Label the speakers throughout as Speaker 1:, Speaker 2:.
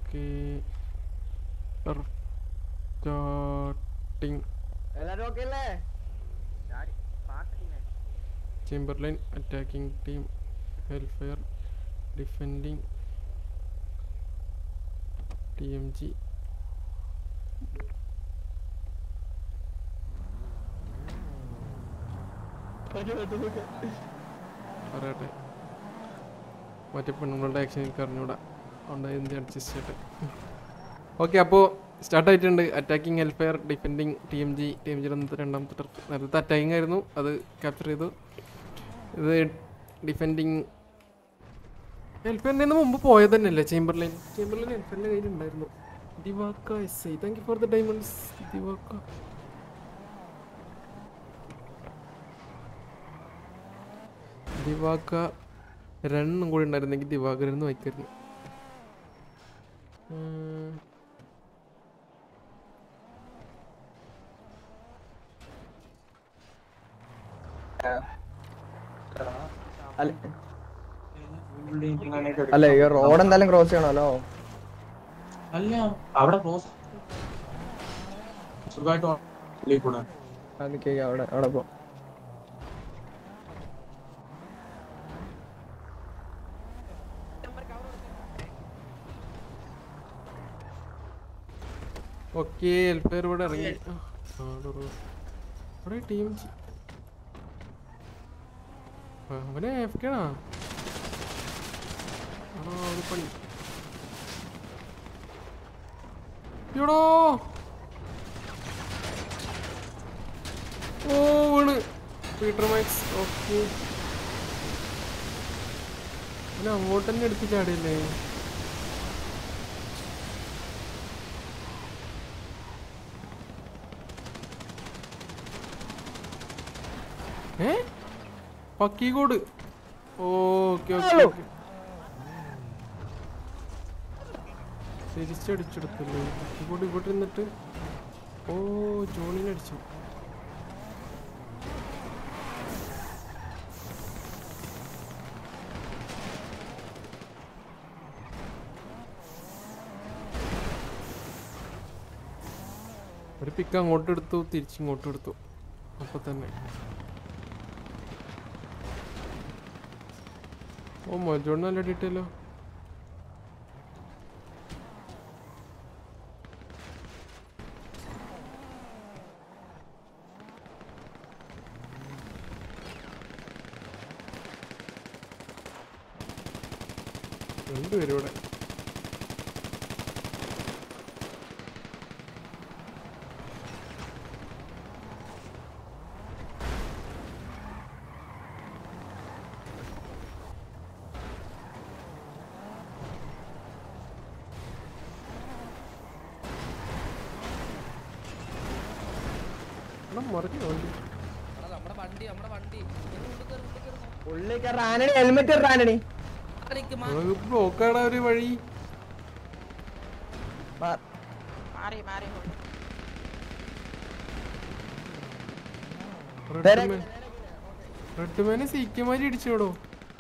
Speaker 1: Okay starting
Speaker 2: എല്ലാരും okay അല്ലേ
Speaker 1: Chamberlain attacking team welfare defending T M G പറയട്ടെ മറ്റേ പെണ്ണുങ്ങളുടെ ആക്ഷൻ എനിക്ക് അറിഞ്ഞൂടാ അതുകൊണ്ട് എന്ത് അഡ്ജസ്റ്റ് ചെയ്യട്ടെ ഓക്കെ അപ്പോൾ സ്റ്റാർട്ട് ആയിട്ടുണ്ട് attacking welfare defending T M G T M ജിയുടെ അന്നത്തെ രണ്ടാമത്തെ ടർഫ് നേരത്തെ അറ്റാക്കിംഗ് ആയിരുന്നു അത് ക്യാപ്ചർ ചെയ്തു ഇത് ഡിഫെൻഡിങ് ഹെൽഫെയറിൻ്റെ നിന്ന് മുമ്പ് പോയത് തന്നെയല്ലേ ചേംബർലൈൻ ചേംബർലൈൻ ഹെൽഫെയറിൻ്റെ കയ്യിലുണ്ടായിരുന്നു ദിവാക്ക yes I thank you for the diamonds ദിവാക്ക ദിവാക്ക രണ്ടും കൂടി ഉണ്ടായിരുന്നെങ്കിൽ ദിവാകരൻ വായിക്കായിരുന്നു ഉം.
Speaker 2: അല്ല ഈ റോഡ് എന്തായാലും ക്രോസ് ചെയ്യണമല്ലോ
Speaker 3: അല്ല അവിടെ ക്ലോസ് സുഖമായിട്ട് ഉള്ളിൽ കൂടെ
Speaker 2: അതൊക്കെ അവിടെ അവിടെ പോ
Speaker 1: ഓക്കെ ഹെൽപ്പർ ഇവിടെ ഇറങ്ങി ആ, ആടോ. ഇവിടെ ടീം അവനെ എഫ് ആണോ ആണോ ഒരു പണി എടോ ഓ വീണ് പീറ്റർ മാക്സ് ഓക്കെ അവനെ അങ്ങോട്ട് തന്നെ എടുത്ത് ചാടിയല്ലേ ഏ പക്കിക്കോട് ഓക്കെ ഓക്കെ ഓക്കെ തിരിച്ചടിച്ചെടുത്തല്ലേ പക്കിക്കോട് ഇവിടെ നിന്നിട്ട് ഓ ജോണിനെ അടിച്ചു ഒരു പിക്ക് അങ്ങോട്ട് എടുത്തു തിരിച്ചിങ്ങോട്ട് എടുത്തു അപ്പൊ തന്നെ ഓ മജോട് നല്ല ഡീറ്റെയിലോ രണ്ടുപേരും ഇവിടെ എടാ, മറിഞ്ഞു വണ്ടി
Speaker 4: നമ്മുടെ വണ്ടി നമ്മുടെ വണ്ടി
Speaker 2: ഉള്ളിൽ കയറി ആനണി ഹെൽമെറ്റ് ഇട ആനണി
Speaker 1: ബ്ലോക്കാടാ ഒരു വഴി
Speaker 2: മാ-
Speaker 4: മാറി മാറി
Speaker 1: റെഡ്മാൻ റെഡ്മാനെ സീക്കമാരി ഇടിച്ചോടോ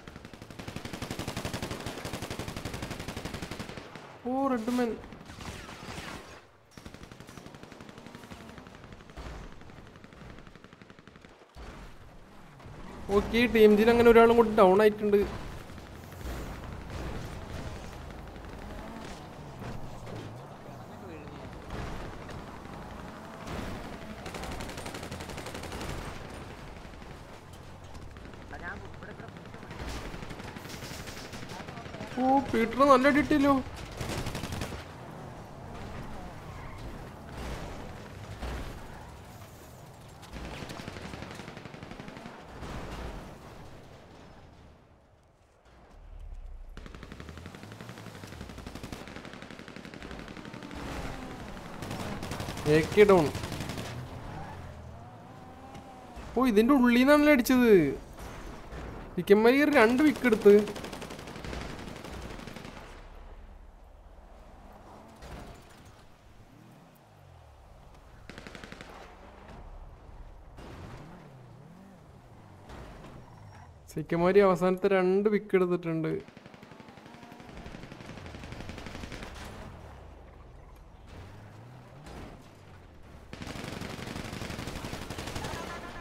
Speaker 1: ഓ റെഡ്മാൻ ഓക്കെ ടീം ജിയിൽ അങ്ങനെ ഒരാളും കൂടി ഡൗൺ ആയിട്ടുണ്ട് ഓ പീറ്റർ നല്ല അടിയിട്ടില്ലോ എ ഡൗൺ ഓ ഇതിന്റെ ഉള്ളിൽ നിന്നാണല്ലോ അടിച്ചത് ചിക്കന്മാരി രണ്ട് വിക്ക് എടുത്ത് സിക്കന്മാരി അവസാനത്തെ രണ്ട് വിക്ക് എടുത്തിട്ടുണ്ട്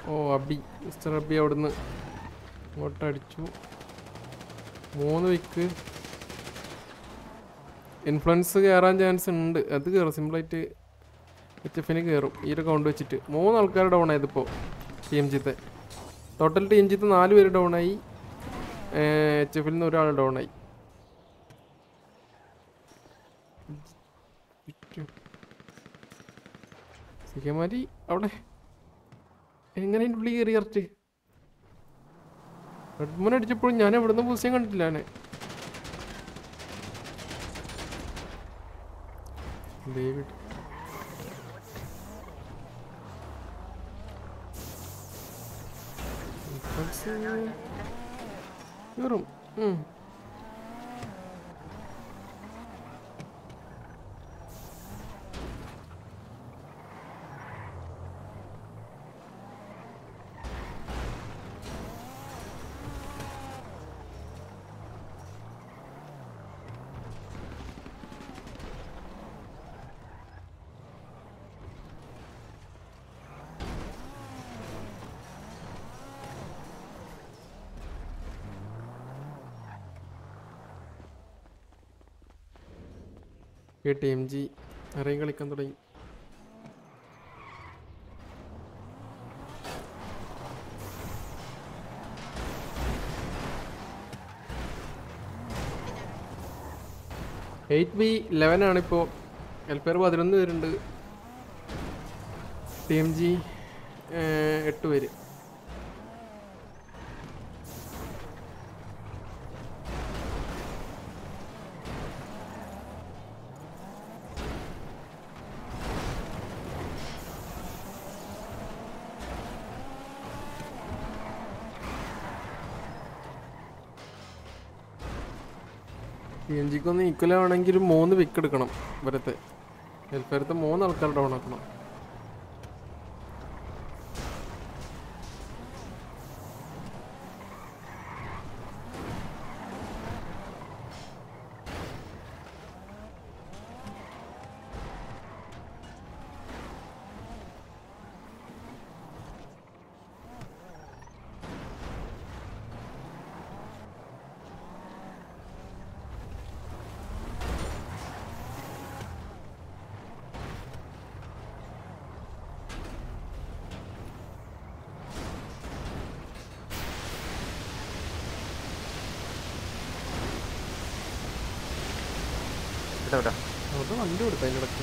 Speaker 1: ഓ അബി മിസ്റ്റർ അബി അവിടുന്ന് ഇങ്ങോട്ട് അടിച്ചു മൂന്ന് വിക്ക് ഇൻഫ്ലുവൻസ് കയറാൻ ചാൻസ് ഉണ്ട് അത് കയറും സിമ്പിളായിട്ട് എച്ച് എഫിന് കയറും ഈ ഒരു കൗണ്ട് വെച്ചിട്ട് മൂന്ന് ആൾക്കാർ ഡൗൺ ആയതിപ്പോൾ ടീം ജിത്തെ ടോട്ടൽ ടീം ജിത്ത് നാല് പേര് ഡൗൺ ആയി എച്ച് എഫിൽ നിന്ന് ഒരാൾ ഡൗൺ ആയി സിക്കമാരി അവിടെ എങ്ങനെ അതിൻ്റെ ഉള്ളിൽ കയറി കറക്റ്റ് റെഡ്മോൻ അടിച്ചപ്പോഴും ഞാൻ എവിടുന്ന് പൂസ്യം കണ്ടില്ല ഞാൻ ഡേവിഡ് കയറും ഉം. കേട്ട് എം ജി നിറയെ കളിക്കാൻ തുടങ്ങി എയ്റ്റ് ബി ലെവൻ ആണിപ്പോൾ എൽഫെയർ പതിനൊന്ന് പേരുണ്ട് ടി എം ജി എട്ട് പേര് ടി എം ജിക്ക് ഒന്ന് ഈക്വൽ ആണെങ്കിൽ ഒരു മൂന്ന് വിക്ക് എടുക്കണം ഇവരത്തെ ഹെൽഫേരത്തെ മൂന്ന് ആൾക്കാർ ഡൗൺ ആക്കണം അവിടെ വണ്ടി കൊടുത്ത അതിൻ്റെ ഇടയ്ക്ക്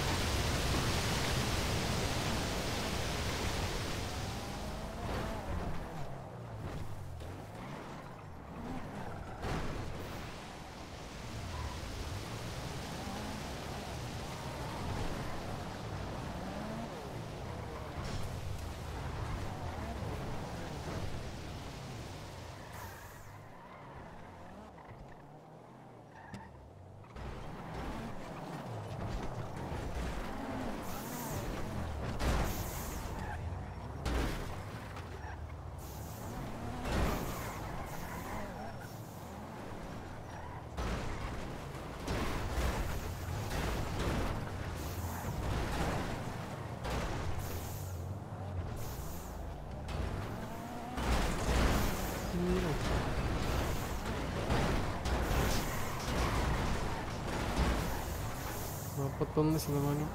Speaker 1: നാൽപ്പത്തൊന്ന് ശതമാനം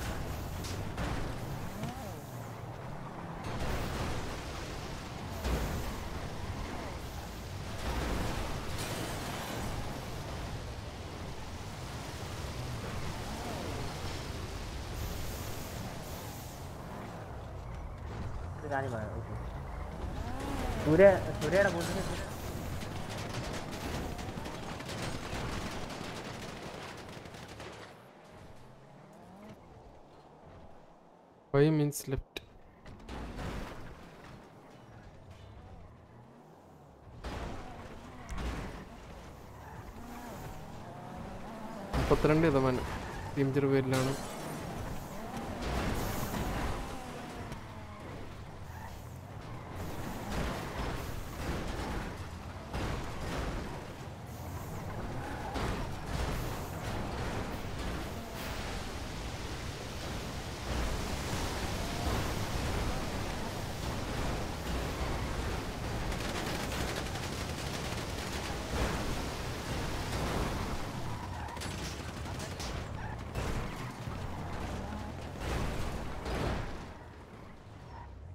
Speaker 5: സൂര്യ സൂര്യയുടെ കൂട്ടിന്
Speaker 1: ഫൈവ് മിനിറ്റ്സ് ലെഫ്റ്റ് മുപ്പത്തിരണ്ട് ശതമാനം ടീം ചെറുപേരിലാണ്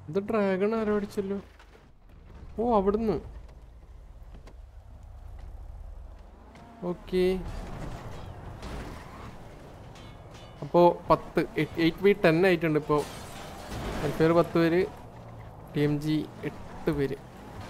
Speaker 1: ഇത് ഡ്രാഗൺ ആരോ അടിച്ചല്ലോ ഓ അവിടുന്ന് ഓക്കെ അപ്പോൾ പത്ത് എയ്റ്റ് ബി ടെൻ ആയിട്ടുണ്ട് ഇപ്പോൾ എൽഫെയർ പത്ത് പേര് ടി എം ജി എട്ട് പേര്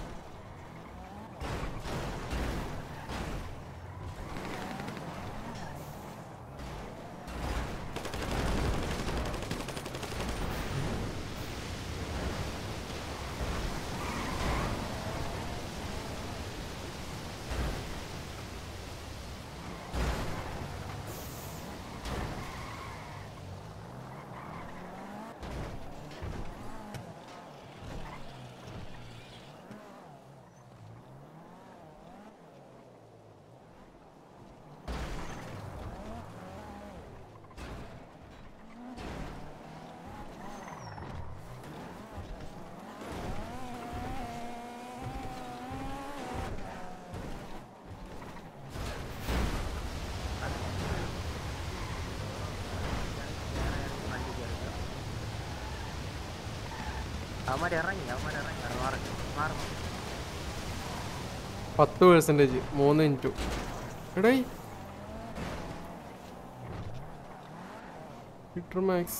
Speaker 5: അവന്മാർ ഇറങ്ങി അവന്മാർ ഇറങ്ങി അത് മാറി മാറി
Speaker 1: പത്ത് പേഴ്സൻറ്റേജ് മൂന്ന് ഇൻറ്റു എടേ ലിറ്റർ മാക്സ്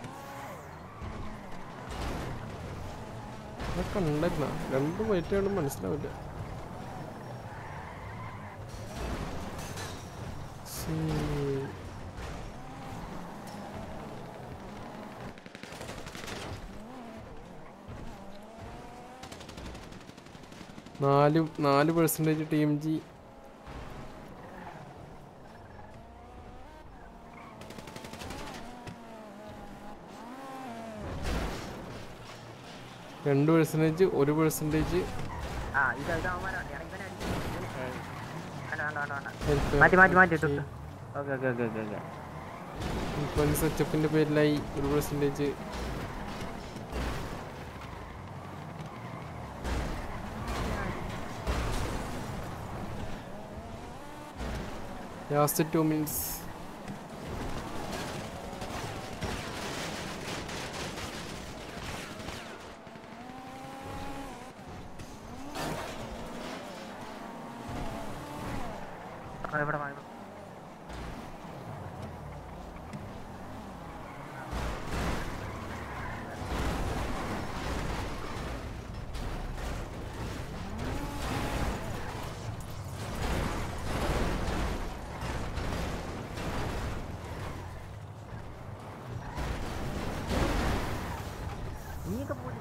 Speaker 1: അതൊക്കെ ഉണ്ടായിരുന്ന രണ്ടും വൈറ്റ് ആയിട്ട് മനസ്സിലാവില്ല ശ്ശേ. നാല് നാല് പെർസെൻറ്റേജ് ടീം ജി രണ്ട് പെർസെൻറ്റേജ് ഒരു പെർസെൻറ്റേജ്
Speaker 5: ആ ഇത് ഇത് അവന്മാരാണ് ഇറങ്ങി ഇവനെ അടിച്ചു ഇവനെ ഏയ്. വേണ്ട വേണ്ട വേണ്ട വേണ്ട മാറ്റി മാറ്റി മാറ്റി ഇട്ടു okay okay okay okay okay
Speaker 1: influence സെറ്റപ്പിൻ്റെ പേരിലായി ഒരു പെർസെൻറ്റേജ് ലാസ്റ്റ് ടു മിനിറ്റ്സ്
Speaker 5: ആ, ഇവിടെ വാ, ഇവിടെ. നീയൊക്കെ പോയി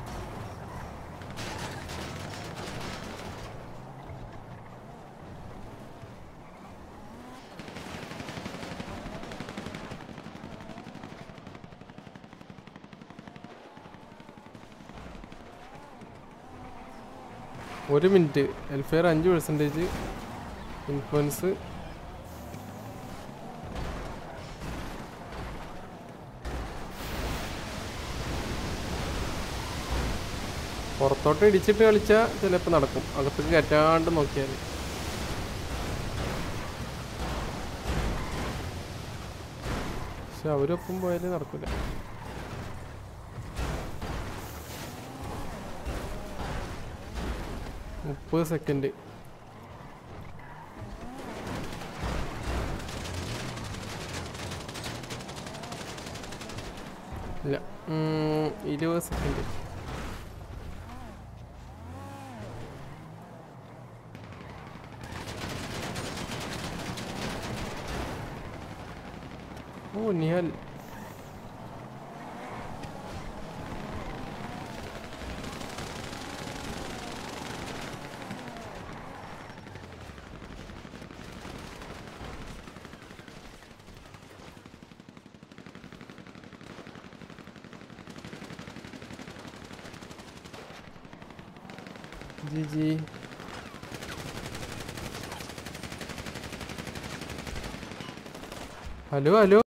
Speaker 1: ഒരു മിനിറ്റ് വെൽഫെയർ അഞ്ച് പെർസെൻറ്റേജ് ഇൻഫ്ലുവൻസ് പുറത്തോട്ട് ഇടിച്ചിട്ട് കളിച്ചാൽ ചിലപ്പോൾ നടക്കും അകത്തേക്ക് കയറ്റാണ്ട് നോക്കിയാൽ പക്ഷെ അവരൊപ്പം പോയാൽ നടക്കില്ല മുപ്പത് സെക്കൻഡ് ഇല്ല ഉം, ഇരുപത് സെക്കൻഡ് ഓ നിഹാൽ ജി ജി ഹലോ ഹലോ